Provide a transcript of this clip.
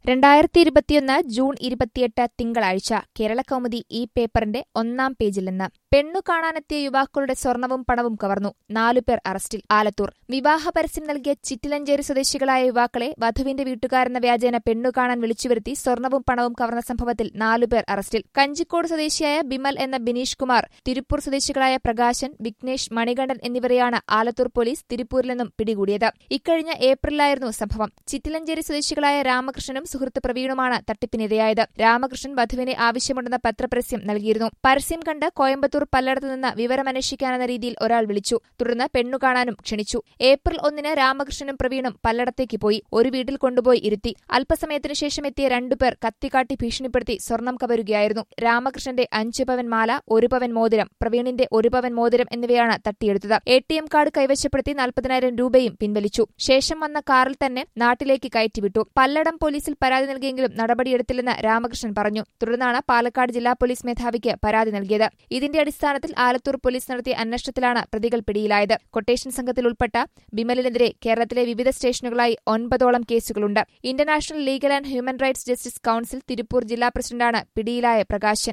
രണ്ടായിരത്തി ഇരുപത്തിയൊന്ന് ജൂൺ ഇരുപത്തിയെട്ട് തിങ്കളാഴ്ച കേരളകൗമുദി ഈ പേപ്പറിന്റെ ഒന്നാം പേജിൽ നിന്ന് പെണ്ണു കാണാനെത്തിയ യുവാക്കളുടെ സ്വർണവും പണവും കവർന്നു നാലുപേർ അറസ്റ്റിൽ ആലത്തൂർ വിവാഹ പരസ്യം നൽകിയ ചിറ്റിലഞ്ചേരി സ്വദേശികളായ യുവാക്കളെ വധുവിന്റെ വീട്ടുകാരെന്ന വ്യാജേന പെണ്ണു കാണാൻ വിളിച്ചുവരുത്തി സ്വർണവും പണവും കവർന്ന സംഭവത്തിൽ നാലുപേർ അറസ്റ്റിൽ കഞ്ചിക്കോട് സ്വദേശിയായ ബിമൽ എന്ന ബിനീഷ് കുമാർ തിരുപ്പൂർ സ്വദേശികളായ പ്രകാശൻ വിഘ്നേഷ് മണികണ്ഠൻ എന്നിവരെയാണ് ആലത്തൂർ പോലീസ് തിരുപ്പൂരിൽ നിന്നും പിടികൂടിയത് ഇക്കഴിഞ്ഞ ഏപ്രിലായിരുന്നു സംഭവം ചിറ്റിലഞ്ചേരി സ്വദേശികളായ രാമകൃഷ്ണനും സുഹൃത്ത് പ്രവീണുമാണ് തട്ടിപ്പിനിരയായത് രാമകൃഷ്ണൻ വധുവിനെ ആവശ്യമുണ്ടെന്ന പത്രപരസ്യം നൽകിയിരുന്നു പരസ്യം കണ്ട് കോയമ്പത്തൂർ പല്ലടത്ത് നിന്ന് വിവരമന്വേഷിക്കാനെന്ന രീതിയിൽ ഒരാൾ വിളിച്ചു തുടർന്ന് പെണ്ണു കാണാനും ക്ഷണിച്ചു ഏപ്രിൽ ഒന്നിന് രാമകൃഷ്ണനും പ്രവീണും പല്ലടത്തേക്ക് പോയി ഒരു വീട്ടിൽ കൊണ്ടുപോയി ഇരുത്തി അല്പസമയത്തിനു ശേഷം എത്തിയ രണ്ടുപേർ കത്തിക്കാട്ടി ഭീഷണിപ്പെടുത്തി സ്വർണം കവരുകയായിരുന്നു രാമകൃഷ്ണന്റെ അഞ്ചു പവൻ മാല ഒരു പവൻ മോതിരം പ്രവീണിന്റെ ഒരു പവൻ മോതിരം എന്നിവയാണ് തട്ടിയെടുത്തത് എ ടി എം കാർഡ് കൈവശപ്പെടുത്തി നാൽപ്പതിനായിരം രൂപയും പിൻവലിച്ചു ശേഷം വന്ന കാറിൽ തന്നെ നാട്ടിലേക്ക് കയറ്റിവിട്ടു പല്ലടം പോലീസിൽ പരാതി നൽകിയെങ്കിലും നടപടിയെടുത്തില്ലെന്ന് രാമകൃഷ്ണൻ പറഞ്ഞു തുടർന്നാണ് പാലക്കാട് ജില്ലാ പോലീസ് മേധാവിക്ക് പരാതി നൽകിയത് ഇതിന്റെ അടിസ്ഥാനത്തിൽ ആലത്തൂർ പോലീസ് നടത്തിയ അന്വേഷണത്തിലാണ് പ്രതികൾ പിടിയിലായത് കൊട്ടേഷൻ സംഘത്തിൽ ഉൾപ്പെട്ട ബിമലിനെതിരെ കേരളത്തിലെ വിവിധ സ്റ്റേഷനുകളായി ഒൻപതോളം കേസുകളുണ്ട് international legal and human rights justice council Tiruppur ജില്ലാ പ്രസിഡന്റാണ് പിടിയിലായ പ്രകാശൻ